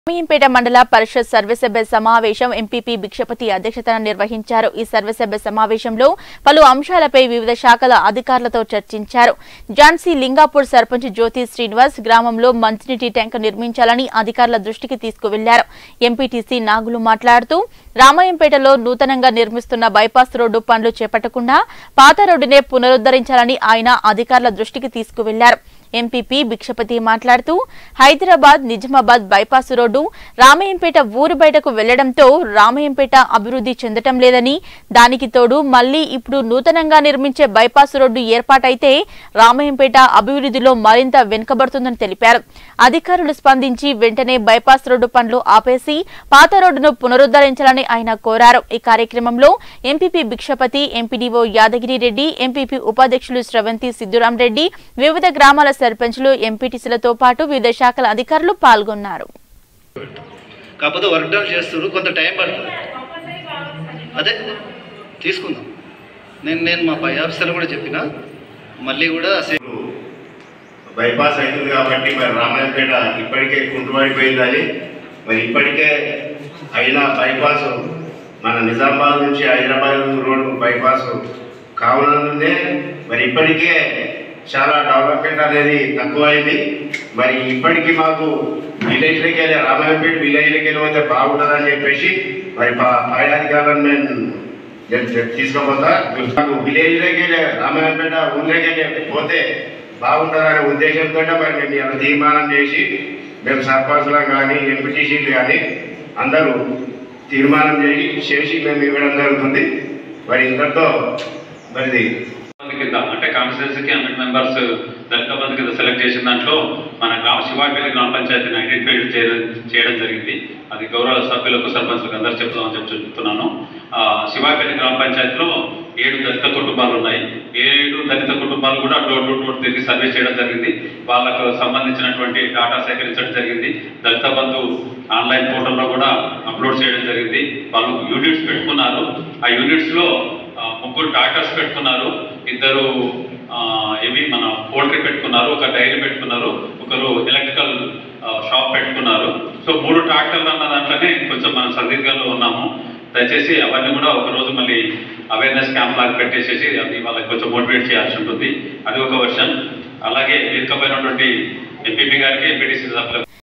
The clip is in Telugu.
రామయ్యంపేట మండల పరిషత్ సర్వసభ్య సమావేశం ఎంపీపీ భిక్షపతి అధ్యక్షతన నిర్వహించారు ఈ సర్వసభ్య సమావేశంలో పలు అంశాలపై వివిధ శాఖల అధికారులతో చర్చించారు ఝాన్సీ లింగాపూర్ సర్పంచ్ జ్యోతి శ్రీనివాస్ గ్రామంలో మంచినీటి ట్యాంకు నిర్మించాలని అధికారుల దృష్టికి తీసుకువెళ్లారు ఎంపీటీసీ నాగులు మాట్లాడుతూ రామయ్యంపేటలో నూతనంగా నిర్మిస్తున్న బైపాస్ రోడ్డు పనులు చేపట్టకుండా పాత రోడ్డునే పునరుద్ధరించాలని ఆయన అధికారుల దృష్టికి తీసుకువెళ్లారు ఎంపీపీ భిక్షపతి మాట్లాడుతూ హైదరాబాద్ నిజామాబాద్ బైపాస్ రోడ్డు రామయ్యంపేట ఊరు బయటకు వెళ్లడంతో రామయ్యంపేట అభివృద్ధి చెందటం లేదని దానికి తోడు మళ్లీ ఇప్పుడు నూతనంగా నిర్మించే బైపాస్ రోడ్డు ఏర్పాటైతే రామయ్యంపేట అభివృద్ధిలో మరింత వెనుకబడుతుందని తెలిపారు అధికారులు స్పందించి వెంటనే బైపాస్ రోడ్డు పనులు ఆపేసి పాత రోడ్డును పునరుద్ధరించాలని ఆయన కోరారు ఈ కార్యక్రమంలో MPP Bhikshapathi MPDO Yadagiri Reddy MPP ఉపాధ్యక్షులు స్రవంతి సిద్దురాం రెడ్డి వివిధ గ్రామాల సర్పంచులు ఎంపీటీసీలతో పాటు వివిధ శాఖల అధికారులు పాల్గొన్నారు కాకపోతే వర్క్ డౌన్ చేస్తున్నారు కొంత టైం పడుతుంది అదే తీసుకుందాం నేను నేను మా పై ఆఫీసర్ కూడా చెప్పిన మళ్ళీ కూడా సే- బైపాస్ అవుతుంది కాబట్టి మరి రామాయణపేట ఇప్పటికే కుంటుపడిపోయిందని మరి ఇప్పటికే అయిన బైపాస్ మన నిజామాబాద్ నుంచి హైదరాబాద్ రోడ్ బైపాస్ కావాలనుందే మరి ఇప్పటికే చాలా డెవలప్మెంట్ అనేది తక్కువైంది మరి ఇప్పటికీ మాకు విలేజ్లోకి వెళ్ళి రామాయణపేట విలేజ్లోకి వెళ్ళి పోతే బాగుంటుందని చెప్పేసి మరి పా- పై అధికారులను నేను నేను చెప్ తీసుకుపోతా నాకు విలేజ్లోకి వెళ్ళి రామాయణపేట ఊళ్ళోకి వెళ్ళి పోతే బాగుంటుందనే ఉద్దేశంతో మరి మేము ఇలా తీర్మానం చేసి మేము సర్పంచ్లం కానీ ఎంపీటీసీలు కానీ అందరూ తీర్మానం చేసి చేసి మేము ఇవ్వడం జరుగుతుంది మరి ఇంతటితో మరిది మంది కింద అంటే కాన్స్టిట్యూన్సీకి హండ్రెడ్ మెంబర్స్ దళిత బంధు కింద సెలెక్ట్ చేసిన దాంట్లో మన గ్రామ శివాపల్లి గ్రామ పంచాయతీని ఐడెంటిఫై చేయడం చేయడం జరిగింది అది గౌరవ సభ్యులకు సర్పంచ్లకు అందరు చెప్తామని చెప్పి చెప్తున్నాను ఆ, శివాపల్లి గ్రామ పంచాయతీలో ఏడు దళిత కుటుంబాలు ఉన్నాయి ఏడు దళిత కుటుంబాలు కూడా డోర్ టు డోర్ తిరిగి సర్వే చేయడం జరిగింది వాళ్ళకు సంబంధించినటువంటి డాటా సేకరించడం జరిగింది దళిత బంధు ఆన్లైన్ పోర్టల్లో కూడా అప్లోడ్ చేయడం జరిగింది వాళ్ళు యూనిట్స్ పెట్టుకున్నారు ఆ యూనిట్స్లో ఆ, ముగ్గురు డాక్టర్స్ పెట్టుకున్నారు ఇద్దరు ఆ, ఇవి మన పోల్ట్రీ పెట్టుకున్నారు ఒక డైరీ పెట్టుకున్నారు ఒకరు ఎలక్ట్రికల్ ఆ, షాప్ పెట్టుకున్నారు సో మూడు ట్రాక్టర్లు అన్న దాంట్లోనే కొంచెం మనం సందిగ్ధంలో ఉన్నాము దయచేసి అవన్నీ కూడా ఒక రోజు మళ్ళీ అవేర్నెస్ క్యాంప్ లాగా పెట్టేసేసి అది వాళ్ళకి కొంచెం మోటివేట్ చేయాల్సి ఉంటుంది అది ఒక వర్షన్ అలాగే ఇరుకపోయినటువంటి ఎంపీపీ గారికి ఎంపీటీసీ సభ్యులకు